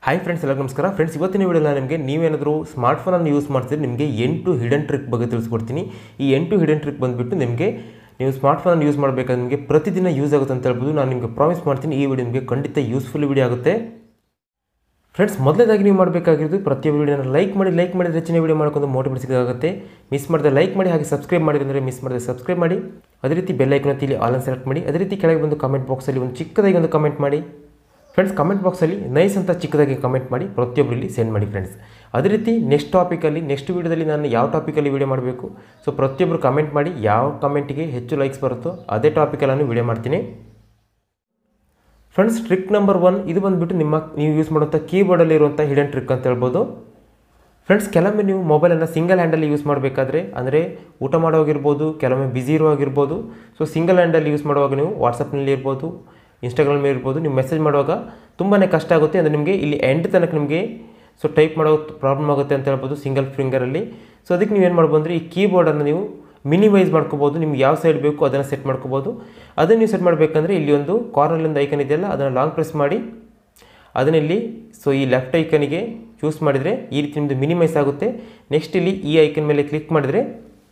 hi friends ಎಲ್ಲರಿಗೂ ನಮಸ್ಕಾರ friends ಇವತ್ತಿನ ವಿಡಿಯೋಲ್ಲ ನಿಮಗೆ ನೀವೇನಾದರೂ ಸ್ಮಾರ್ಟ್ಫೋನನ್ನು ಯೂಸ್ ಮಾಡ್ತಿದ್ರೆ ನಿಮಗೆ ಎಂಟು ಹಿಡನ್ ಟ್ರಿಕ್ ಬಗ್ಗೆ ತಿಳಿಸ್ಕೊಡ್ತೀನಿ ಈ ಎಂಟು ಹಿಡನ್ ಟ್ರಿಕ್ ಬಂದುಬಿಟ್ಟು ನಿಮಗೆ ನೀವು ಸ್ಮಾರ್ಟ್ಫೋನನ್ನು ಯೂಸ್ ಮಾಡಬೇಕಾದ್ರೆ ನಿಮಗೆ ಪ್ರತಿದಿನ ಯೂಸ್ ಆಗುತ್ತೆ ಅಂತ ಹೇಳ್ಬೋದು ನಾನು ನಿಮಗೆ ಪ್ರಾಮಿಸ್ ಮಾಡ್ತೀನಿ ಈ ವಿಡಿಯೋ ನಿಮಗೆ ಖಂಡಿತ ಯೂಸ್ಫುಲ್ ವಿಡಿಯೋ ಆಗುತ್ತೆ ಫ್ರೆಂಡ್ಸ್ ಮೊದಲೇದಾಗಿ ನೀವು ಮಾಡಬೇಕಾಗಿರೋದು ಪ್ರತಿಯೊಂದು ವಿಡಿಯೋನ ಲೈಕ್ ಮಾಡಿ ಲೈಕ್ ಮಾಡಿದ್ರೆ ಹೆಚ್ಚಿನ ವಿಡಿಯೋ ಮಾಡ್ಕೊಂಡು ಮೋಟಿವೇಟ್ ಸಿಗೋಗುತ್ತೆ ಮಿಸ್ ಮಾಡಿದ್ರೆ ಲೈಕ್ ಮಾಡಿ ಹಾಗೆ ಸಬ್ಸ್ಕ್ರೈಬ್ ಮಾಡಿದ್ರೆ ಮಿಸ್ ಮಾಡಿದ್ರೆ ಸಬ್ಸ್ಕ್ರೈಬ್ ಮಾಡಿ ಅದೇ ರೀತಿ ಬೆಲ್ ಐಕನ್ ಇಲ್ಲಿ ಆಲ್ ಸೆಲೆಕ್ಟ್ ಮಾಡಿ ಅದೇ ರೀತಿ ಕೆಳಗೆ ಬಂದು ಕಮೆಂಟ್ ಬಾಕ್ಸಲ್ಲಿ ಒಂದು ಚಿಕ್ಕದಾಗಿ ಒಂದು ಕಮೆಂಟ್ ಮಾಡಿ ಫ್ರೆಂಡ್ಸ್ ಕಮೆಂಟ್ ಬಾಕ್ಸಲ್ಲಿ ನೈಸ್ ಅಂತ ಚಿಕ್ಕದಾಗಿ ಕಮೆಂಟ್ ಮಾಡಿ ಪ್ರತಿಯೊಬ್ಬರಲ್ಲಿ ಸೆಂಡ್ ಮಾಡಿ ಫ್ರೆಂಡ್ಸ್ ಅದೇ ರೀತಿ ನೆಕ್ಸ್ಟ್ ಟಾಪಿಕಲ್ಲಿ ನೆಕ್ಸ್ಟ್ ವೀಡಿಯೋದಲ್ಲಿ ನಾನು ಯಾವ ಟಾಪಿಕಲ್ಲಿ ವೀಡಿಯೋ ಮಾಡಬೇಕು ಸೊ ಪ್ರತಿಯೊಬ್ಬರು ಕಮೆಂಟ್ ಮಾಡಿ ಯಾವ ಕಮೆಂಟಿಗೆ ಹೆಚ್ಚು ಲೈಕ್ಸ್ ಬರುತ್ತೋ ಅದೇ ಟಾಪಿಕಲ್ಲಿ ನಾನು ವೀಡಿಯೋ ಮಾಡ್ತೀನಿ ಫ್ರೆಂಡ್ಸ್ ಟ್ರಿಕ್ ನಂಬರ್ ಒನ್ ಇದು ಬಂದುಬಿಟ್ಟು ನಿಮ್ಮ ನೀವು ಯೂಸ್ ಮಾಡುವಂಥ ಕೀಬೋರ್ಡಲ್ಲಿ ಇರುವಂಥ ಹಿಡನ್ ಟ್ರಿಕ್ ಅಂತ ಹೇಳ್ಬೋದು ಫ್ರೆಂಡ್ಸ್ ಕೆಲವೊಮ್ಮೆ ನೀವು ಮೊಬೈಲನ್ನು ಸಿಂಗಲ್ ಹ್ಯಾಂಡಲ್ಲಿ ಯೂಸ್ ಮಾಡಬೇಕಾದ್ರೆ ಅಂದರೆ ಊಟ ಮಾಡೋವಾಗಿರ್ಬೋದು ಕೆಲವೊಮ್ಮೆ ಬ್ಯುಸಿ ಇರುವಾಗಿರ್ಬೋದು ಸೊ ಸಿಂಗಲ್ ಹ್ಯಾಂಡಲ್ಲಿ ಯೂಸ್ ಮಾಡುವಾಗ ನೀವು ವಾಟ್ಸಪ್ನಲ್ಲಿ ಇರ್ಬೋದು ಇನ್ಸ್ಟಾಗ್ರಾಮ್ ಇರ್ಬೋದು ನೀವು ಮೆಸೇಜ್ ಮಾಡುವಾಗ ತುಂಬಾ ಕಷ್ಟ ಆಗುತ್ತೆ ಅಂದರೆ ನಿಮಗೆ ಇಲ್ಲಿ ಎಂಡ್ ತನಕ ನಿಮಗೆ ಸೊ ಟೈಪ್ ಮಾಡೋ ಪ್ರಾಬ್ಲಮ್ ಆಗುತ್ತೆ ಅಂತ ಹೇಳ್ಬೋದು ಸಿಂಗಲ್ ಫಿಂಗರಲ್ಲಿ ಸೊ ಅದಕ್ಕೆ ನೀವು ಏನು ಮಾಡ್ಬೋದು ಅಂದರೆ ಈ ಕೀಬೋರ್ಡನ್ನು ನೀವು ಮಿನಿಮೈಸ್ ಮಾಡ್ಕೋಬೋದು ನಿಮ್ಗೆ ಯಾವ ಸೈಡ್ ಬೇಕು ಅದನ್ನು ಸೆಟ್ ಮಾಡ್ಕೋಬೋದು ಅದನ್ನು ನೀವು ಸೆಟ್ ಮಾಡಬೇಕಂದ್ರೆ ಇಲ್ಲಿ ಒಂದು ಕಾರ್ನಲ್ಲಿ ಒಂದು ಐಕನ್ ಇದೆಯಲ್ಲ ಅದನ್ನು ಲಾಂಗ್ ಪ್ರೆಸ್ ಮಾಡಿ ಅದನ್ನಿಲ್ಲಿ ಸೊ ಈ ಲೆಫ್ಟ್ ಐಕನಿಗೆ ಚೂಸ್ ಮಾಡಿದರೆ ಈ ರೀತಿ ನಿಮ್ಮದು ಮಿನಿಮೈಸ್ ಆಗುತ್ತೆ ನೆಕ್ಸ್ಟ್ ಇಲ್ಲಿ ಈ ಐಕನ್ ಮೇಲೆ ಕ್ಲಿಕ್ ಮಾಡಿದರೆ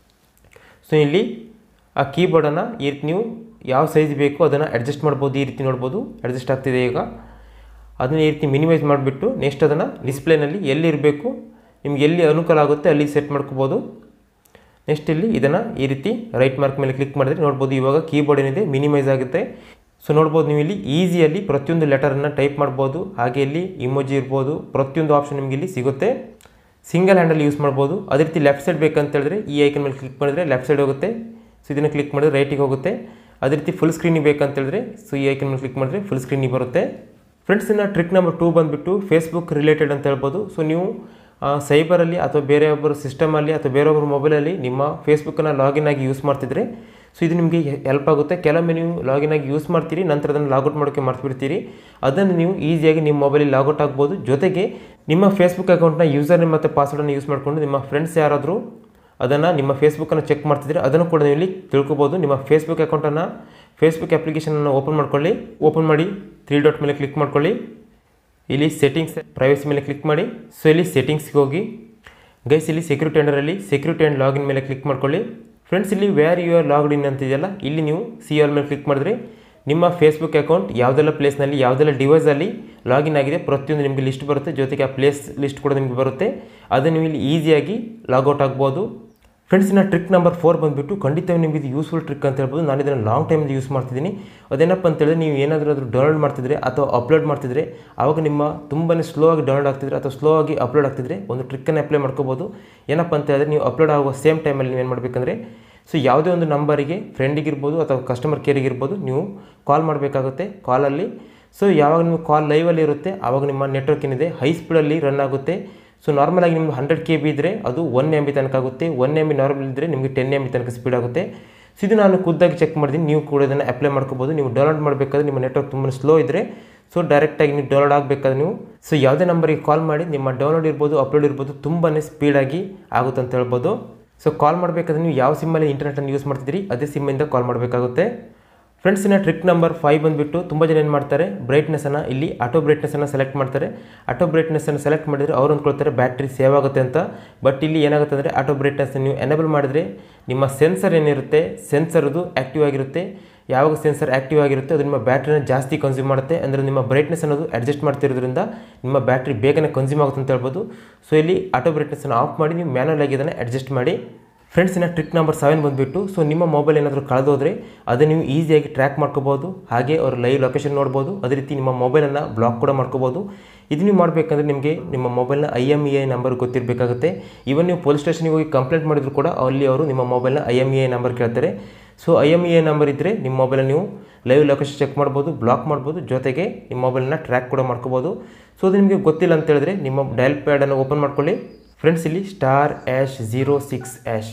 ಸೊ ಇಲ್ಲಿ ಆ ಕೀಬೋರ್ಡನ್ನು ಈ ರೀತಿ ನೀವು ಯಾವ ಸೈಜ್ ಬೇಕು ಅದನ್ನು ಅಡ್ಜಸ್ಟ್ ಮಾಡ್ಬೋದು ಈ ರೀತಿ ನೋಡ್ಬೋದು ಅಡ್ಜಸ್ಟ್ ಆಗ್ತಿದೆ ಈಗ ಅದನ್ನು ಈ ರೀತಿ ಮಿನಿಮೈಸ್ ಮಾಡಿಬಿಟ್ಟು ನೆಕ್ಸ್ಟ್ ಅದನ್ನು ಡಿಸ್ಪ್ಲೇನಲ್ಲಿ ಎಲ್ಲಿ ಇರಬೇಕು ನಿಮ್ಗೆ ಎಲ್ಲಿ ಅನುಕೂಲ ಆಗುತ್ತೆ ಅಲ್ಲಿ ಸೆಟ್ ಮಾಡ್ಕೋಬೋದು ನೆಕ್ಸ್ಟ್ ಇಲ್ಲಿ ಇದನ್ನು ಈ ರೀತಿ ರೈಟ್ ಮಾರ್ಕ್ ಮೇಲೆ ಕ್ಲಿಕ್ ಮಾಡಿದ್ರೆ ನೋಡ್ಬೋದು ಇವಾಗ ಕೀಬೋರ್ಡ್ ಏನಿದೆ ಮಿನಿಮೈಸ್ ಆಗುತ್ತೆ ಸೊ ನೋಡ್ಬೋದು ನೀವು ಇಲ್ಲಿ ಈಸಿಯಲ್ಲಿ ಪ್ರತಿಯೊಂದು ಲೆಟರನ್ನು ಟೈಪ್ ಮಾಡ್ಬೋದು ಹಾಗೆ ಇಲ್ಲಿ ಇಮೋಜಿ ಇರ್ಬೋದು ಪ್ರತಿಯೊಂದು ಆಪ್ಷನ್ ನಿಮಗೆ ಇಲ್ಲಿ ಸಿಗುತ್ತೆ ಸಿಂಗಲ್ ಹ್ಯಾಂಡಲ್ಲಿ ಯೂಸ್ ಮಾಡ್ಬೋದು ಅದೇ ರೀತಿ ಲೆಫ್ಟ್ ಸೈಡ್ ಬೇಕಂತ ಹೇಳಿದ್ರೆ ಈ ಐಕನ್ ಮೇಲೆ ಕ್ಲಿಕ್ ಮಾಡಿದ್ರೆ ಲೆಫ್ಟ್ ಸೈಡ್ ಹೋಗುತ್ತೆ ಸೊ ಇದನ್ನು ಕ್ಲಿಕ್ ಮಾಡಿದ್ರೆ ರೈಟಿಗೆ ಹೋಗುತ್ತೆ ಅದೇ ರೀತಿ ಫುಲ್ ಸ್ಕ್ರೀನಿಗೆ ಬೇಕಂತ ಹೇಳಿದ್ರೆ ಸೊ ಈ ಐಕನ್ ಮೇಲೆ ಕ್ಲಿಕ್ ಮಾಡಿದ್ರೆ ಫುಲ್ ಸ್ಕ್ರೀನಿಗೆ ಬರುತ್ತೆ ಫ್ರೆಂಡ್ಸ್ ಇನ್ನು ಟ್ರಿಕ್ ನಂಬರ್ ಟೂ ಬಂದುಬಿಟ್ಟು ಫೇಸ್ಬುಕ್ ರಿಲೇಟೆಡ್ ಅಂತ ಹೇಳ್ಬೋದು ಸೊ ನೀವು ಸೈಬರಲ್ಲಿ ಅಥವಾ ಬೇರೆ ಒಬ್ಬರು ಸಿಸ್ಟಮಲ್ಲಿ ಅಥವಾ ಬೇರೊಬ್ಬರ ಮೊಬೈಲಲ್ಲಿ ನಿಮ್ಮ ಫೇಸ್ಬುಕ್ಕನ್ನು ಲಾಗಿನ್ ಆಗಿ ಯೂಸ್ ಮಾಡ್ತಿದ್ರೆ ಸೊ ಇದು ನಿಮಗೆ ಹೆಲ್ಪ್ ಆಗುತ್ತೆ ಕೆಲವೊಮ್ಮೆ ನೀವು ಲಾಗಿನ್ ಆಗಿ ಯೂಸ್ ಮಾಡ್ತೀರಿ ನಂತರ ಅದನ್ನು ಲಾಗೌಟ್ ಮಾಡೋಕ್ಕೆ ಮಾಡ್ತಿರ್ತೀರಿ ಅದನ್ನು ನೀವು ಈಸಿಯಾಗಿ ನಿಮ್ಮ ಮೊಬೈಲಲ್ಲಿ ಲಾಗೌಟ್ ಆಗ್ಬೋದು ಜೊತೆಗೆ ನಿಮ್ಮ ಫೇಸ್ಬುಕ್ ಅಕೌಂಟ್ನ ಯೂಸರ್ ನೇಮ್ ಮತ್ತು ಪಾಸ್ವರ್ಡನ್ನು ಯೂಸ್ ಮಾಡಿಕೊಂಡು ನಿಮ್ಮ ಫ್ರೆಂಡ್ಸ್ ಯಾರಾದರೂ ಅದನ್ನು ನಿಮ್ಮ ಫೇಸ್ಬುಕ್ಕನ್ನು ಚೆಕ್ ಮಾಡ್ತಿದ್ರೆ ಅದನ್ನು ಕೂಡ ನೀವು ಇಲ್ಲಿ ತಿಳ್ಕೊಬೋದು ನಿಮ್ಮ ಫೇಸ್ಬುಕ್ ಅಕೌಂಟನ್ನು ಫೇಸ್ಬುಕ್ ಅಪ್ಲಿಕೇಶನನ್ನು ಓಪನ್ ಮಾಡ್ಕೊಳ್ಳಿ ಓಪನ್ ಮಾಡಿ ತ್ರೀ ಡಾಟ್ ಮೇಲೆ ಕ್ಲಿಕ್ ಮಾಡ್ಕೊಳ್ಳಿ ಇಲ್ಲಿ ಸೆಟ್ಟಿಂಗ್ಸ್ ಪ್ರೈವಸಿ ಮೇಲೆ ಕ್ಲಿಕ್ ಮಾಡಿ ಸೊ ಇಲ್ಲಿ ಸೆಟ್ಟಿಂಗ್ಸ್ಗೆ ಹೋಗಿ ಗೈಸ್ ಇಲ್ಲಿ ಸೆಕ್ಯೂರಿಟಿ ಅಂಡರಲ್ಲಿ ಸೆಕ್ಯೂರಿಟಿ ಆ್ಯಂಡ್ ಲಾಗಿನ್ ಮೇಲೆ ಕ್ಲಿಕ್ ಮಾಡ್ಕೊಳ್ಳಿ ಫ್ರೆಂಡ್ಸ್ ಇಲ್ಲಿ where you are logged in ಅಂತಿದೆಯಲ್ಲ ಇಲ್ಲಿ ನೀವು ಸಿ ಆರ್ ಮೇಲೆ ಕ್ಲಿಕ್ ಮಾಡಿದ್ರೆ ನಿಮ್ಮ ಫೇಸ್ಬುಕ್ ಅಕೌಂಟ್ ಯಾವುದೆಲ್ಲ ಪ್ಲೇಸ್ನಲ್ಲಿ ಯಾವುದೆಲ್ಲ ಡಿವೈಸಲ್ಲಿ ಲಾಗಿನ್ ಆಗಿದೆ ಪ್ರತಿಯೊಂದು ನಿಮಗೆ ಲಿಸ್ಟ್ ಬರುತ್ತೆ ಜೊತೆಗೆ ಆ ಪ್ಲೇಸ್ ಲಿಸ್ಟ್ ಕೂಡ ನಿಮಗೆ ಬರುತ್ತೆ ಅದನ್ನು ನೀವು ಇಲ್ಲಿ ಈಸಿಯಾಗಿ ಲಾಗೌಟ್ ಆಗ್ಬೋದು ಫ್ರೆಂಡ್ಸ್ ಇನ್ನು ಟ್ರಿಕ್ ನಂಬರ್ ಫೋರ್ ಬಂದುಬಿಟ್ಟು ಖಂಡಿತ ನಿಮಗೆ ಇದು ಯೂಸ್ಫುಲ್ ಟ್ರಿಕ್ ಅಂತ ಹೇಳ್ಬೋದು ನಾನು ಇದನ್ನು ಲಾಂಗ್ ಟೈಮಿಂದ ಯೂಸ್ ಮಾಡ್ತಿದ್ದೀನಿ ಅದೇನಪ್ಪ ಅಂತ ಹೇಳಿದ್ರೆ ನೀವು ಏನಾದರೂ ಅದ್ರ ಡೌನ್ಲೋಡ್ ಮಾಡ್ತಿದ್ರೆ ಅಥವಾ ಅಪ್ಲೋಡ್ ಮಾಡ್ತಿದ್ರೆ ಆವಾಗ ನಿಮ್ಮ ತುಂಬಾ ಸ್ಲೋ ಆಗಿ ಡೌನ್ಲೋಡ್ ಆಗ್ತಿದ್ರೆ ಅಥವಾ ಸ್ಲೋ ಆಗಿ ಅಪ್ಲೋಡ್ ಆಗ್ತಿದ್ರೆ ಒಂದು ಟ್ರಿಕ್ಕನ್ನು ಅಪ್ಲೈ ಮಾಡ್ಕೋಬೋದು ಏನಪ್ಪ ಅಂತ ಹೇಳಿದ್ರೆ ನೀವು ಅಪ್ಲೋಡ್ ಆಗುವ ಸೇಮ್ ಟೈಮಲ್ಲಿ ನೀವು ಏನು ಮಾಡಬೇಕಂದ್ರೆ ಸೊ ಯಾವುದೇ ಒಂದು ನಂಬರಿಗೆ ಫ್ರೆಂಡಿಗಿರ್ಬೋದು ಅಥವಾ ಕಸ್ಟಮರ್ ಕೇರಿಗಿರ್ಬೋದು ನೀವು ಕಾಲ್ ಮಾಡಬೇಕಾಗುತ್ತೆ ಕಾಲಲ್ಲಿ ಸೊ ಯಾವಾಗ ನೀವು ಕಾಲ್ ಲೈವಲ್ಲಿ ಇರುತ್ತೆ ಆವಾಗ ನಿಮ್ಮ ನೆಟ್ವರ್ಕ್ ಏನಿದೆ ಹೈ ಸ್ಪೀಡಲ್ಲಿ ರನ್ ಆಗುತ್ತೆ ಸೊ ನಾರ್ಮಲಾಗಿ ನಿಮ್ಗೆ ಹಂಡ್ರೆಡ್ ಕೆ ಬಿ ಇದ್ದರೆ ಅದು ಒನ್ ಎಮ್ ಬಿ ತನಕ ಆಗುತ್ತೆ ಒನ್ ಎಮ್ ಬಿ ನಾರ್ಮಲ್ ಇದ್ದರೆ ನಿಮಗೆ ಟೆನ್ ಎಮ್ ಬಿ ತನಕ ಸ್ಪೀಡ್ ಆಗುತ್ತೆ ಸೊ ಇದು ನಾನು ಖುದ್ದಾಗಿ ಚೆಕ್ ಮಾಡಿದ್ದೀನಿ ನೀವು ಕೂಡ ಇದನ್ನು ಅಪ್ಲೈ ಮಾಡ್ಕೋಬೋದು ನೀವು ಡೌನ್ಲೋಡ್ ಮಾಡಬೇಕಾದ್ರೆ ನಿಮ್ಮ ನೆಟ್ವರ್ಕ್ ತುಂಬ ಸ್ಲೋ ಇದ್ದರೆ ಸೊ ಡೈರೆಕ್ಟಾಗಿ ನೀವು ಡೌನ್ಲೋಡ್ ಆಗಬೇಕಾದ್ರೆ ನೀವು ಸೊ ಯಾವುದೇ ನಂಬರಿಗೆ ಕಾಲ್ ಮಾಡಿ ನಿಮ್ಮ ಡೌನ್ಲೋಡ್ ಇರ್ಬೋದು ಅಪ್ಲೋಡ್ ಇರ್ಬೋದು ತುಂಬಾ ಸ್ಪೀಡಾಗಿ ಆಗುತ್ತೆ ಅಂತ ಹೇಳ್ಬೋದು ಸೊ ಕಾಲ್ ಮಾಡಬೇಕಾದ್ರೆ ನೀವು ಯಾವ ಸಿಮ್ಮಲ್ಲಿ ಇಂಟರ್ನೆಟನ್ನು ಯೂಸ್ ಮಾಡ್ತಿದ್ದೀರಿ ಅದೇ ಸಿಮ್ಮಿಂದ ಕಾಲ್ ಮಾಡಬೇಕಾಗುತ್ತೆ ಫ್ರೆಂಡ್ಸ್ ಇನ್ನು ಟ್ರಿಕ್ ನಂಬರ್ ಫೈವ್ ಬಂದುಬಿಟ್ಟು ತುಂಬ ಜನ ಏನು ಮಾಡ್ತಾರೆ ಬ್ರೈಟ್ನೆಸ್ಸನ್ನು ಇಲ್ಲಿ ಆಟೋ ಬ್ರೈಟ್ನೆಸ್ಸನ್ನು ಸೆಲೆಕ್ಟ್ ಮಾಡ್ತಾರೆ ಆಟೋ ಬ್ರೈಟ್ನೆಸ್ಸನ್ನು ಸೆಲೆಕ್ಟ್ ಮಾಡಿದರೆ ಅವ್ರು ಅಂದ್ಕೊಳ್ತಾರೆ ಬ್ಯಾಟ್ರಿ ಸೇವ್ ಆಗುತ್ತೆ ಅಂತ ಬಟ್ ಇಲ್ಲಿ ಏನಾಗುತ್ತೆ ಅಂದರೆ ಆಟೋ ಬ್ರೈಟ್ನೆಸ್ ನೀವು ಎನೇಬಲ್ ಮಾಡಿದರೆ ನಿಮ್ಮ ಸೆನ್ಸರ್ ಏನಿರುತ್ತೆ ಸೆನ್ಸರ್ದು ಆ್ಯಕ್ಟಿವ್ ಆಗಿರುತ್ತೆ ಯಾವಾಗ ಸೆನ್ಸರ್ ಆ್ಯಕ್ಟಿವ್ ಆಗಿರುತ್ತೆ ಅದು ನಿಮ್ಮ ಬ್ಯಾಟ್ರಿನ ಜಾಸ್ತಿ ಕನ್ಸ್ಯೂಮ್ ಮಾಡುತ್ತೆ ಅಂದರೆ ನಿಮ್ಮ ಬ್ರೈಟ್ನೆಸ್ ಅನ್ನೋದು ಅಡ್ಜಸ್ಟ್ ಮಾಡ್ತಿರೋದ್ರಿಂದ ನಿಮ್ಮ ಬ್ಯಾಟ್ರಿ ಬೇಗನೆ ಕನ್ಸ್ಯೂಮ್ ಆಗುತ್ತೆ ಅಂತ ಹೇಳ್ಬೋದು ಸೊ ಇಲ್ಲಿ ಆಟೋ ಬ್ರೈಟ್ನೆಸ್ಸನ್ನು ಆಫ್ ಮಾಡಿ ನೀವು ಮ್ಯಾನುವಲ್ ಆಗಿ ಇದನ್ನು ಅಡ್ಜಸ್ಟ್ ಮಾಡಿ ಫ್ರೆಂಡ್ಸ್ ಇನ್ನು ಟ್ರಿಕ್ ನಂಬರ್ ಸೆವೆನ್ ಬಂದುಬಿಟ್ಟು ಸೊ ನಿಮ್ಮ ಮೊಬೈಲ್ ಏನಾದರೂ ಕಳೆದೋದ್ರೆ ಅದನ್ನು ನೀವು ಈಸಿಯಾಗಿ ಟ್ರ್ಯಾಕ್ ಮಾಡ್ಕೋಬೋದು ಹಾಗೆ ಅವ್ರ ಲೈವ್ ಲೊಕೇಶನ್ ನೋಡ್ಬೋದು ಅದೇ ರೀತಿ ನಿಮ್ಮ ಮೊಬೈಲನ್ನು ಬ್ಲಾಕ್ ಕೂಡ ಮಾಡ್ಕೋಬೋದು ಇದು ನೀವು ಮಾಡಬೇಕಂದ್ರೆ ನಿಮಗೆ ನಿಮ್ಮ ಮೊಬೈಲ್ನ I M E I number ಗೊತ್ತಿರಬೇಕಾಗುತ್ತೆ ಇವನ್ ನೀವು ಪೊಲೀಸ್ ಸ್ಟೇಷನ್ಗೆ ಹೋಗಿ ಕಂಪ್ಲೇಂಟ್ ಮಾಡಿದ್ರು ಕೂಡ ಅಲ್ಲಿ ಅವರು ನಿಮ್ಮ ಮೊಬೈಲ್ನ I M E I number ಕೇಳ್ತಾರೆ so I M E I number ಇದ್ದರೆ ನಿಮ್ಮ ಮೊಬೈಲನ್ನು ನೀವು ಲೈವ್ ಲೊಕೇಶನ್ ಚೆಕ್ ಮಾಡ್ಬೋದು ಬ್ಲಾಕ್ ಮಾಡ್ಬೋದು ಜೊತೆಗೆ ನಿಮ್ಮ ಮೊಬೈಲನ್ನ ಟ್ರ್ಯಾಕ್ ಕೂಡ ಮಾಡ್ಕೋಬೋದು ಸೊ ಅದು ನಿಮಗೆ ಗೊತ್ತಿಲ್ಲ ಅಂತ ಹೇಳಿದ್ರೆ ನಿಮ್ಮ ಡಯಲ್ ಪ್ಯಾಡನ್ನು ಓಪನ್ ಮಾಡ್ಕೊಳ್ಳಿ ಫ್ರೆಂಡ್ಸ್ ಇಲ್ಲಿ star hash zero six hash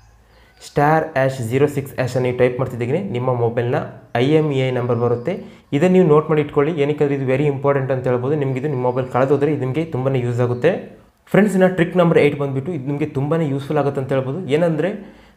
star hash zero six ಆ್ಯಶನ್ನು ನೀವು ಟೈಪ್ ಮಾಡ್ತಿದ್ದೀವಿ ನಿಮ್ಮ ಮೊಬೈಲ್ನ I M E I number ಬರುತ್ತೆ ಇದನ್ನು ನೀವು ನೋಟ್ ಮಾಡಿ ಇಟ್ಕೊಳ್ಳಿ ಏನಕ್ಕೆ ಇದು ವೆರಿ ಇಂಪಾರ್ಟೆಂಟ್ ಅಂತ ಹೇಳ್ಬೋದು ನಿಮಗೆ ಇದು ನಿಮ್ಮ ಮೊಬೈಲ್ ಕಳೆದೋದ್ರೆ ಇದು ನಿಮಗೆ ತುಂಬಾ ಯೂಸ್ ಆಗುತ್ತೆ ಫ್ರೆಂಡ್ಸ್ ಇನ್ನು ಟ್ರಿಕ್ ನಂಬರ್ ಏಯ್ಟ್ ಬಂದುಬಿಟ್ಟು ಇದು ನಿಮಗೆ ತುಂಬಾ ಯೂಸ್ಫುಲ್ ಆಗುತ್ತೆ ಅಂತ ಹೇಳ್ಬೋದು ಏನಂದರೆ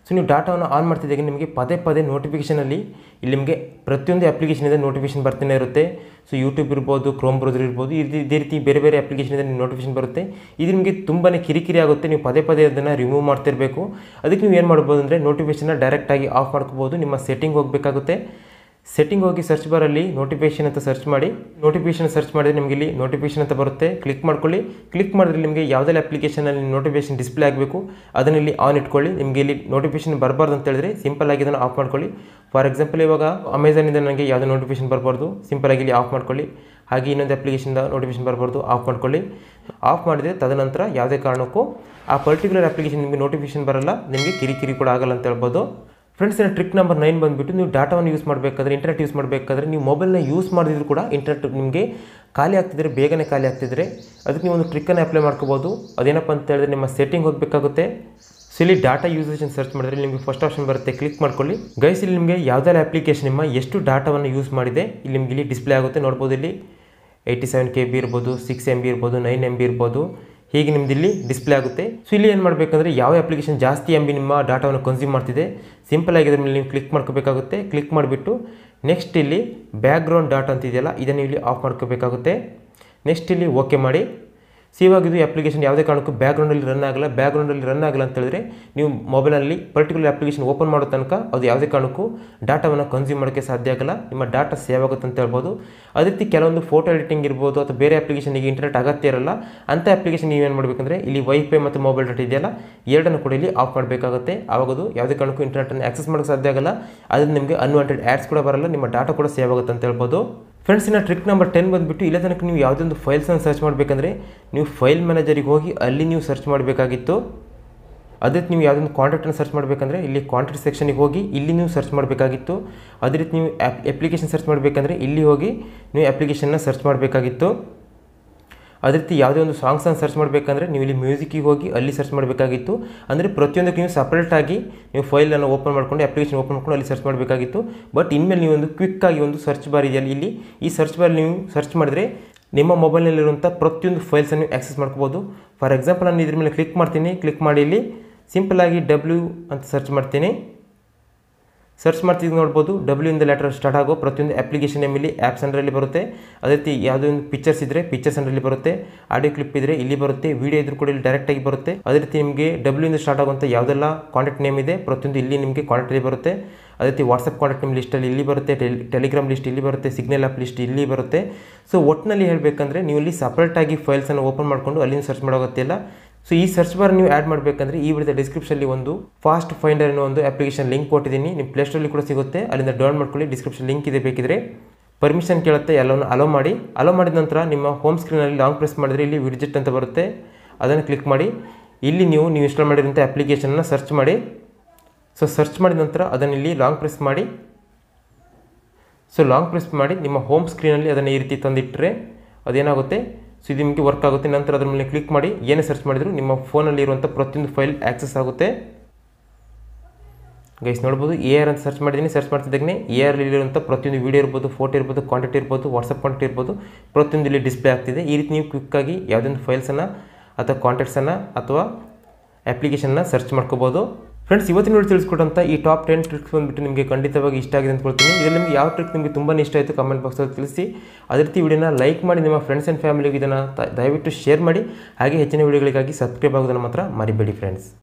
ಸೊ ನೀವು ಡಾಟಾವನ್ನು ಆನ್ ಮಾಡ್ತಿದ್ದಾಗ ನಿಮಗೆ ಪದೇ ಪದೇ ನೋಟಿಫಿಕೇಷನಲ್ಲಿ ಇಲ್ಲಿ ನಿಮಗೆ ಪ್ರತಿಯೊಂದು ಅಪ್ಲಿಕೇಶನಿಂದ ನೋಟಿಫಿಕೇಶನ್ ಬರ್ತಾನೆ ಇರುತ್ತೆ ಸೊ ಯೂಟ್ಯೂಬ್ ಇರ್ಬೋದು ಕ್ರೋಮ್ ಬ್ರೌಸರ್ ಇರ್ಬೋದು ಇದು ಇದೇ ರೀತಿ ಬೇರೆ ಬೇರೆ ಅಪ್ಲಿಕೇಶನಿಂದ ನಿಮ್ಗೆ ನೋಟಿಫಿಕೇಶನ್ ಬರುತ್ತೆ ಇದು ನಿಮಗೆ ತುಂಬಾ ಕಿರಿಕಿರಿ ಆಗುತ್ತೆ ನೀವು ಪದೇ ಪದೇ ಅದನ್ನು ರಿಮೂವ್ ಮಾಡ್ತಿರಬೇಕು ಅದಕ್ಕೆ ನೀವು ಏನು ಮಾಡ್ಬೋದು ಅಂದರೆ ನೋಟಿಫಿಕೇಶನ್ನ ಡೈರೆಕ್ಟಾಗಿ ಆಫ್ ಮಾಡ್ಕೋಬೋದು ನಿಮ್ಮ ಸೆಟ್ಟಿಂಗ್ ಹೋಗಬೇಕಾಗುತ್ತೆ ಸೆಟ್ಟಿಂಗ್ ಹೋಗಿ ಸರ್ಚ್ ಬಾರಲ್ಲಿ ನೋಟಿಫಿಕೇಶನ್ ಅಂತ ಸರ್ಚ್ ಮಾಡಿ ನೋಟಿಫಿಕೇಶನ್ ಸರ್ಚ್ ಮಾಡಿದ್ರೆ ನಿಮಗೆ ಇಲ್ಲಿ ನೋಟಿಫಿಕೇಶನ್ ಅಂತ ಬರುತ್ತೆ ಕ್ಲಿಕ್ ಮಾಡ್ಕೊಳ್ಳಿ ಕ್ಲಿಕ್ ಮಾಡಿದ್ರೆ ನಿಮಗೆ ಯಾವುದೆಲ್ಲ ಅಪ್ಲಿಕೇಶನಲ್ಲಿ ನೋಟಿಫಿಕೇಶನ್ ಡಿಸ್ಪ್ಲೇ ಆಗಬೇಕು ಅದನ್ನ ಇಲ್ಲಿ ಆನ್ ಇಟ್ಕೊಳ್ಳಿ ನಿಮಗೆ ಇಲ್ಲಿ ನೋಟಿಫಿಕೇಶನ್ ಬರಬಾರ್ದು ಅಂತ ಹೇಳಿದ್ರೆ ಸಿಂಪಲ್ ಆಗಿ ಇದನ್ನು ಆಫ್ ಮಾಡ್ಕೊಳ್ಳಿ ಫಾರ್ ಎಕ್ಸಾಂಪಲ್ ಇವಾಗ ಅಮೆಝಾನಿಂದ ನನಗೆ ಯಾವುದೇ ನೋಟಿಫಿಕೇಶನ್ ಬರಬಾರ್ದು ಸಿಂಪಲ್ ಆಗಿ ಇಲ್ಲಿ ಆಫ್ ಮಾಡ್ಕೊಳ್ಳಿ ಹಾಗೆ ಇನ್ನೊಂದು ಅಪ್ಲಿಕೇಶನ್ದ ನೋಟಿಫಿಕೇಶನ್ ಬರಬಾರ್ದು ಆಫ್ ಮಾಡ್ಕೊಳ್ಳಿ ಆಫ್ ಮಾಡಿದರೆ ತದನಂತರ ಯಾವುದೇ ಕಾರಣಕ್ಕೂ ಆ ಪರ್ಟಿಕ್ಯುಲರ್ ಅಪ್ಲಿಕೇಶನ್ ನಿಮಗೆ ನೋಟಿಫಿಕೇಶನ್ ಬರಲ್ಲ ನಿಮಗೆ ಕಿರಿಕಿರಿ ಕೂಡ ಆಗಲ್ಲ ಅಂತ ಹೇಳ್ಬೋದು ಫ್ರೆಂಡ್ಸ್ ಇನ್ನು ಟ್ರಿಕ್ ನಂಬರ್ ನೈನ್ ಬಂದುಬಿಟ್ಟು ನೀವು ಡಾಟಾವನ್ನು ಯೂಸ್ ಮಾಡಬೇಕಾದ್ರೆ ಇಂಟರ್ನೆಟ್ ಯೂಸ್ ಮಾಡಬೇಕಾದ್ರೆ ನೀವು ಮೊಬೈಲ್ನ ಯೂಸ್ ಮಾಡಿದ್ರು ಕೂಡ ಇಂಟರ್ನೆಟ್ ನಿಮಗೆ ಖಾಲಿ ಆಗ್ತಿದ್ರೆ ಬೇಗನೆ ಖಾಲಿ ಆಗ್ತಿದ್ರೆ ಅದಕ್ಕೆ ನೀವು ಒಂದು ಟ್ರಿಕ್ಕನ್ನು ಅಪ್ಲೈ ಮಾಡ್ಕೋಬೋದು ಅದೇನಪ್ಪ ಅಂತ ಹೇಳಿದ್ರೆ ನಿಮ್ಮ ಸೆಟ್ಟಿಂಗ್ ಹೋಗಬೇಕಾಗುತ್ತೆ ಸೊ ಇಲ್ಲಿ ಡಾಟಾ ಯೂಸೇಜ್ ಸರ್ಚ್ ಮಾಡಿದ್ರೆ ನಿಮಗೆ ಫಸ್ಟ್ ಆಪ್ಷನ್ ಬರುತ್ತೆ ಕ್ಲಿಕ್ ಮಾಡ್ಕೊಳ್ಳಿ ಗೈಸ್ ಇಲ್ಲಿ ನಿಮಗೆ ಯಾವುದಾರ ಅಪ್ಲಿಕೇಶನ್ ನಿಮ್ಮ ಎಷ್ಟು ಡಾಟಾವನ್ನು ಯೂಸ್ ಮಾಡಿದೆ ಇಲ್ಲಿ ನಿಮಗೆ ಇಲ್ಲಿ ಡಿಸ್ಪ್ಲೇ ಆಗುತ್ತೆ ನೋಡ್ಬೋದು ಇಲ್ಲಿ ಏಯ್ಟಿ ಸೆವೆನ್ ಕೆ ಬಿ ಇರ್ಬೋದು ಸಿಕ್ಸ್ ಎಮ್ ಬಿ ಇರ್ಬೋದು ನೈನ್ ಎಮ್ ಬಿ ಇರ್ಬೋದು ಹೀಗೆ ನಿಮ್ದು ಇಲ್ಲಿ ಡಿಸ್ಪ್ಲೇ ಆಗುತ್ತೆ ಸೊ ಇಲ್ಲಿ ಏನು ಮಾಡಬೇಕಂದ್ರೆ ಯಾವ ಅಪ್ಲಿಕೇಶನ್ ಜಾಸ್ತಿ ಎಮ್ ಬಿ ನಿಮ್ಮ ಡಾಟಾವನ್ನು ಕನ್ಸ್ಯೂಮ್ ಮಾಡ್ತಿದೆ ಸಿಂಪಲ್ ಆಗಿ ಇದ್ರ ಮೇಲೆ ನೀವು ಕ್ಲಿಕ್ ಮಾಡ್ಕೋಬೇಕಾಗುತ್ತೆ ಕ್ಲಿಕ್ ಮಾಡಿಬಿಟ್ಟು ನೆಕ್ಸ್ಟ್ ಇಲ್ಲಿ ಬ್ಯಾಕ್ಗ್ರೌಂಡ್ ಡಾಟಾ ಅಂತ ಇದೆಯಲ್ಲ ಇದನ್ನು ಇಲ್ಲಿ ಆಫ್ ಮಾಡ್ಕೋಬೇಕಾಗುತ್ತೆ ನೆಕ್ಸ್ಟ್ ಇಲ್ಲಿ ಓಕೆ ಮಾಡಿ ಸೊ ಇವಾಗ ಇದು ಅಪ್ಲಿಕೇಶನ್ ಯಾವುದೇ ಕಾರಣಕ್ಕೂ ಬ್ಯಾಕ್ಗ್ರೌಂಡಲ್ಲಿ ರನ್ ಆಗಲ್ಲ ಬ್ಯಾಕ್ಗ್ರೌಂಡಲ್ಲಿ ರನ್ ಆಗಲ್ಲ ಅಂತ ಹೇಳಿದ್ರೆ ನೀವು ಮೊಬೈಲಲ್ಲಿ ಪರ್ಟಿಕ್ಯುಲರ್ ಅಪ್ಲಿಕೇಶನ್ ಓಪನ್ ಮಾಡೋ ತನಕ ಅದು ಯಾವುದೇ ಕಾರಣಕ್ಕೂ ಡಾಟಾವನ್ನು ಕನ್ಸ್ಯೂಮ್ ಮಾಡೋಕ್ಕೆ ಸಾಧ್ಯ ಆಗಲ್ಲ ನಿಮ್ಮ ಡಾಟಾ ಸೇವ್ ಆಗುತ್ತೆ ಅಂತ ಹೇಳ್ಬೋದು ಅದೇ ರೀತಿ ಕೆಲವೊಂದು ಫೋಟೋ ಎಡಿಟಿಂಗ್ ಇರ್ಬೋದು ಅಥವಾ ಬೇರೆ ಅಪ್ಲಿಕೇಶನ್ಗೆ ಇಂಟರ್ನೆಟ್ ಅಗತ್ಯ ಇರಲ್ಲ ಅಂಥ ಅಪ್ಲಿಕೇಶನ್ ನೀವೇನು ಮಾಡಬೇಕಂದ್ರೆ ಇಲ್ಲಿ ವೈಫೈ ಮತ್ತು ಮೊಬೈಲ್ ಡಾಟಾ ಇದೆಯಲ್ಲ ಎರಡನ್ನು ಕೂಡ ಇಲ್ಲಿ ಆಫ್ ಮಾಡಬೇಕಾಗುತ್ತೆ ಆವಾಗ ಅದು ಯಾವುದೇ ಕಾರಣಕ್ಕೂ ಇಂಟರ್ನೆಟನ್ನು ಆಕ್ಸೆಸ್ ಮಾಡೋಕ್ಕೆ ಸಾಧ್ಯ ಆಗಲ್ಲ ಅದರಿಂದ ನಿಮಗೆ ಅನ್ವಾಂಟೆಡ್ ಆ್ಯಡ್ಸ್ ಕೂಡ ಬರಲ್ಲ ನಿಮ್ಮ ಡಾಟಾ ಕೂಡ ಸೇವ್ ಆಗುತ್ತೆ ಅಂತ ಹೇಳ್ಬೋದು ಫ್ರೆಂಡ್ಸ್ ಇನ್ನು ಟ್ರಿಕ್ ನಂಬರ್ ಟೆನ್ ಬಂದುಬಿಟ್ಟು ಇಲ್ಲ ತನಕ ನೀವು ಯಾವುದೇ ಒಂದು ಫೈಲ್ಸನ್ನು ಸರ್ಚ್ ಮಾಡಬೇಕಂದ್ರೆ ನೀವು ಫೈಲ್ ಮ್ಯಾನೇಜರಿಗೆ ಹೋಗಿ ಅಲ್ಲಿ ನೀವು ಸರ್ಚ್ ಮಾಡಬೇಕಾಗಿತ್ತು ಅದೇ ರೀತಿ ನೀವು ಯಾವುದೊಂದು ಕಾಂಟ್ಯಾಕ್ಟನ್ನು ಸರ್ಚ್ ಮಾಡಬೇಕಂದ್ರೆ ಇಲ್ಲಿ ಕಾಂಟ್ಯಾಕ್ಟ್ ಸೆಕ್ಷನಿಗೆ ಹೋಗಿ ಇಲ್ಲಿ ನೀವು ಸರ್ಚ್ ಮಾಡಬೇಕಾಗಿತ್ತು ಅದೇ ರೀತಿ ನೀವು ಆ್ಯಪ್ ಅಪ್ಲಿಕೇಶನ್ ಸರ್ಚ್ ಮಾಡಬೇಕಂದ್ರೆ ಇಲ್ಲಿ ಹೋಗಿ ನೀವು ಅಪ್ಲಿಕೇಶನ್ನ ಸರ್ಚ್ ಮಾಡಬೇಕಾಗಿತ್ತು ಅದೇ ರೀತಿ ಯಾವುದೇ ಒಂದು ಸಾಂಗ್ಸನ್ನು ಸರ್ಚ್ ಮಾಡಬೇಕಂದ್ರೆ ನೀವು ಇಲ್ಲಿ ಮ್ಯೂಸಿಕ್ಕಿಗೆ ಹೋಗಿ ಅಲ್ಲಿ ಸರ್ಚ್ ಮಾಡಬೇಕಾಗಿತ್ತು ಅಂದರೆ ಪ್ರತಿಯೊಂದಕ್ಕೆ ನೀವು ಸಪ್ರೇಟಾಗಿ ನೀವು ಫೈಲನ್ನು ಓಪನ್ ಮಾಡ್ಕೊಂಡು ಅಪ್ಲಿಕೇಶನ್ ಓಪನ್ ಮಾಡ್ಕೊಂಡು ಅಲ್ಲಿ ಸರ್ಚ್ ಮಾಡಬೇಕಾಗಿತ್ತು ಬಟ್ ಇನ್ಮೇಲೆ ನೀವು ಒಂದು ಕ್ವಿಕ್ಕಾಗಿ ಒಂದು ಸರ್ಚ್ ಬಾರ್ ಇದೆಯಲ್ಲ ಇಲ್ಲಿ ಈ ಸರ್ಚ್ ಬಾರ್ ನೀವು ಸರ್ಚ್ ಮಾಡಿದ್ರೆ ನಿಮ್ಮ ಮೊಬೈಲ್ನಲ್ಲಿರುವಂಥ ಪ್ರತಿಯೊಂದು ಫೈಲ್ಸನ್ನು ನೀವು ಆಕ್ಸೆಸ್ ಮಾಡ್ಕೋಬೋದು ಫಾರ್ ಎಕ್ಸಾಂಪಲ್ ನಾನು ಇದ್ರ ಮೇಲೆ ಕ್ಲಿಕ್ ಮಾಡ್ತೀನಿ ಕ್ಲಿಕ್ ಮಾಡಿ ಇಲ್ಲಿ ಸಿಂಪಲಾಗಿ ಡಬ್ಲ್ಯೂ ಅಂತ ಸರ್ಚ್ ಮಾಡ್ತೀನಿ ಸರ್ಚ್ ಮಾಡ್ತಿದ್ದು ನೋಡ್ಬೋದು ಡಬ್ಲ್ಯೂ ಇಂದ ಲೆಟರ್ ಸ್ಟಾರ್ಟ್ ಆಗೋ ಪ್ರತಿಯೊಂದು ಅಪ್ಲಿಕೇಶನ್ ಇಲ್ಲಿ ಆ್ಯಪ್ಸ್ ಅಂಡರಲ್ಲಿ ಬರುತ್ತೆ ಅದೇ ರೀತಿ ಯಾವುದೇ ಒಂದು ಪಿಕ್ಚರ್ಸ್ ಇದ್ದರೆ ಪಿಕ್ಚರ್ಸ್ ಅಂಡರಲ್ಲಿ ಬರುತ್ತೆ ಆಡಿಯೋ ಕ್ಲಿಪ್ ಇದ್ದರೆ ಇಲ್ಲಿ ಬರುತ್ತೆ ವಿಡಿಯೋ ಇದ್ರೂ ಕೂಡ ಇಲ್ಲಿ ಡೈರೆಕ್ಟಾಗಿ ಬರುತ್ತೆ ಅದೇ ರೀತಿ ನಿಮಗೆ ಡಬ್ಲ್ಯೂ ಇಂದ ಸ್ಟಾರ್ಟ್ ಆಗುವಂಥ ಯಾವುದೆಲ್ಲ ಕಾಂಟ್ಯಾಕ್ಟ್ ನೇಮ್ ಇದೆ ಪ್ರತಿಯೊಂದು ಇಲ್ಲಿ ನಿಮಗೆ ಕಾಂಟ್ಯಾಕ್ಟಲ್ಲಿ ಬರುತ್ತೆ ಅದೇ ರೀತಿ ವಾಟ್ಸಪ್ ಕಾಂಟ್ಯಾಕ್ಟ್ ನಿಮ್ಮ ಲಿಸ್ಟಲ್ಲಿ ಇಲ್ಲಿ ಬರುತ್ತೆ ಟೆಲಿಗ್ರಾಮ್ ಲಿಸ್ಟ್ ಇಲ್ಲಿ ಬರುತ್ತೆ ಸಿಗ್ನಲ್ ಆ್ಯಪ್ ಲಿಸ್ಟ್ ಇಲ್ಲಿ ಬರುತ್ತೆ ಸೊ ಒಟ್ಟಿನಲ್ಲಿ ಹೇಳಬೇಕಂದ್ರೆ ನೀವು ಇಲ್ಲಿ ಸಪ್ರೇಟಾಗಿ ಫೈಲ್ಸನ್ನು ಓಪನ್ ಮಾಡಿಕೊಂಡು ಅಲ್ಲಿಂದ ಸರ್ಚ್ ಮಾಡೋಗೊತ್ತಿಲ್ಲ ಸೊ ಈ ಸರ್ಚ್ ಬಾರ್ ನೀವು ಆ್ಯಡ್ ಮಾಡಬೇಕಂದ್ರೆ ಈ ವಿಡಿಯೋದ ಡಿಸ್ಕ್ರಿಪ್ಷನಲ್ಲಿ ಒಂದು ಫಾಸ್ಟ್ ಫೈಂಡರ್ ಅನ್ನೋ ಒಂದು ಅಪ್ಲಿಕೇಶನ್ ಲಿಂಕ್ ಕೊಟ್ಟಿದ್ದೀನಿ ನಿಮ್ಮ ಪ್ಲೇಸ್ಟೋರಲ್ಲಿ ಕೂಡ ಸಿಗುತ್ತೆ ಅಲ್ಲಿಂದ ಡೌನ್ ಮಾಡ್ಕೊಳ್ಳಿ ಡಿಸ್ಕ್ರಿಪ್ಷನ್ ಲಿಂಕ್ ಇದೆ ಬೇಕಿದ್ರೆ ಪರ್ಮಿಷನ್ ಕೇಳುತ್ತೆ ಎಲ್ಲವನ್ನು ಅಲೋ ಮಾಡಿ ಅಲೋ ಮಾಡಿದ ನಂತರ ನಿಮ್ಮ ಹೋಮ್ ಸ್ಕ್ರೀನಲ್ಲಿ ಲಾಂಗ್ ಪ್ರೆಸ್ ಮಾಡಿದ್ರೆ ಇಲ್ಲಿ ವಿಡ್ಜೆಟ್ ಅಂತ ಬರುತ್ತೆ ಅದನ್ನು ಕ್ಲಿಕ್ ಮಾಡಿ ಇಲ್ಲಿ ನೀವು ನೀವು ಇನ್ಸ್ಟಾಲ್ ಮಾಡಿರೋಂಥ ಅಪ್ಲಿಕೇಶನ್ನ ಸರ್ಚ್ ಮಾಡಿ ಸೊ ಸರ್ಚ್ ಮಾಡಿದ ನಂತರ ಅದನ್ನು ಇಲ್ಲಿ ಲಾಂಗ್ ಪ್ರೆಸ್ ಮಾಡಿ ಸೊ ಲಾಂಗ್ ಪ್ರೆಸ್ ಮಾಡಿ ನಿಮ್ಮ ಹೋಮ್ ಸ್ಕ್ರೀನಲ್ಲಿ ಅದನ್ನು ಈ ರೀತಿ ತಂದಿಟ್ಟರೆ ಅದೇನಾಗುತ್ತೆ ಸೊ ಇದು ನಿಮಗೆ ವರ್ಕ್ ಆಗುತ್ತೆ ನಂತರ ಅದ್ರ ಮೇಲೆ ಕ್ಲಿಕ್ ಮಾಡಿ ಏನೇ ಸರ್ಚ್ ಮಾಡಿದ್ರು ನಿಮ್ಮ ಫೋನಲ್ಲಿ ಇರುವಂಥ ಪ್ರತಿಯೊಂದು ಫೈಲ್ ಆಕ್ಸೆಸ್ ಆಗುತ್ತೆ ಗೈಸ್ ನೋಡ್ಬೋದು ಎ ಆರ್ ಅಂತ ಸರ್ಚ್ ಮಾಡಿದ್ದೀನಿ ಸರ್ಚ್ ಮಾಡ್ತಿದ್ದಾಗನೇ ಎ ಆರ್ ಇರುವಂಥ ಪ್ರತಿಯೊಂದು ವೀಡಿಯೋ ಇರ್ಬೋದು ಫೋಟೋ ಇರ್ಬೋದು ಕಾಂಟ್ಯಾಕ್ಟ್ ಇರ್ಬೋದು ವಾಟ್ಸಪ್ ಕಾಂಟ್ಯಾಕ್ಟ್ ಇರ್ಬೋದು ಪ್ರತಿಯೊಂದು ಇಲ್ಲಿ ಡಿಸ್ಪ್ಲೇ ಆಗ್ತಿದೆ ಈ ರೀತಿ ನೀವು ಕ್ವಿಕ್ಕಾಗಿ ಯಾವುದೊಂದು ಫೈಲ್ಸನ್ನು ಅಥವಾ ಕಾಂಟ್ಯಾಕ್ಟ್ಸನ್ನು ಅಥವಾ ಅಪ್ಲಿಕೇಶನ್ನ ಸರ್ಚ್ ಮಾಡ್ಕೋಬೋದು ಫ್ರೆಂಡ್ಸ್ ಇವತ್ತಿನ ನೋಡಿ ತಿಳಿಸ್ಕೊಟ್ಟಂಥ ಈ ಟಾಪ್ ಟೆನ್ ಟ್ರಿಕ್ಸ್ ಬಂದುಬಿಟ್ಟು ನಿಮಗೆ ಖಂಡಿತವಾಗಿ ಇಷ್ಟ ಆಗಿದೆ ಅಂದ್ಕೊಳ್ತೀನಿ ಇದರಲ್ಲಿ ನಿಮಗೆ ಯಾವ ಟ್ರಿಕ್ ನಿಮಗೆ ತುಂಬಾ ಇಷ್ಟ ಆಯಿತು ಕಮೆಂಟ್ ಬಾಕ್ಸಲ್ಲಿ ತಿಳಿಸಿ ಅದೇ ರೀತಿ ವಿಡಿಯೋನ ಲೈಕ್ ಮಾಡಿ ನಿಮ್ಮ ಫ್ರೆಂಡ್ಸ್ ಆ್ಯಂಡ್ ಫ್ಯಾಮಿಲಿಗೆ ಇದನ್ನು ದಯವಿಟ್ಟು ಶೇರ್ ಮಾಡಿ ಹಾಗೆ ಹೆಚ್ಚಿನ ವಿಡಿಯೋಗಳಿಗಾಗಿ ಸಬ್ಸ್ಕ್ರೈಬ್ ಆಗೋದನ್ನು ಮಾತ್ರ ಮರಿಬೇಡಿ ಫ್ರೆಂಡ್ಸ್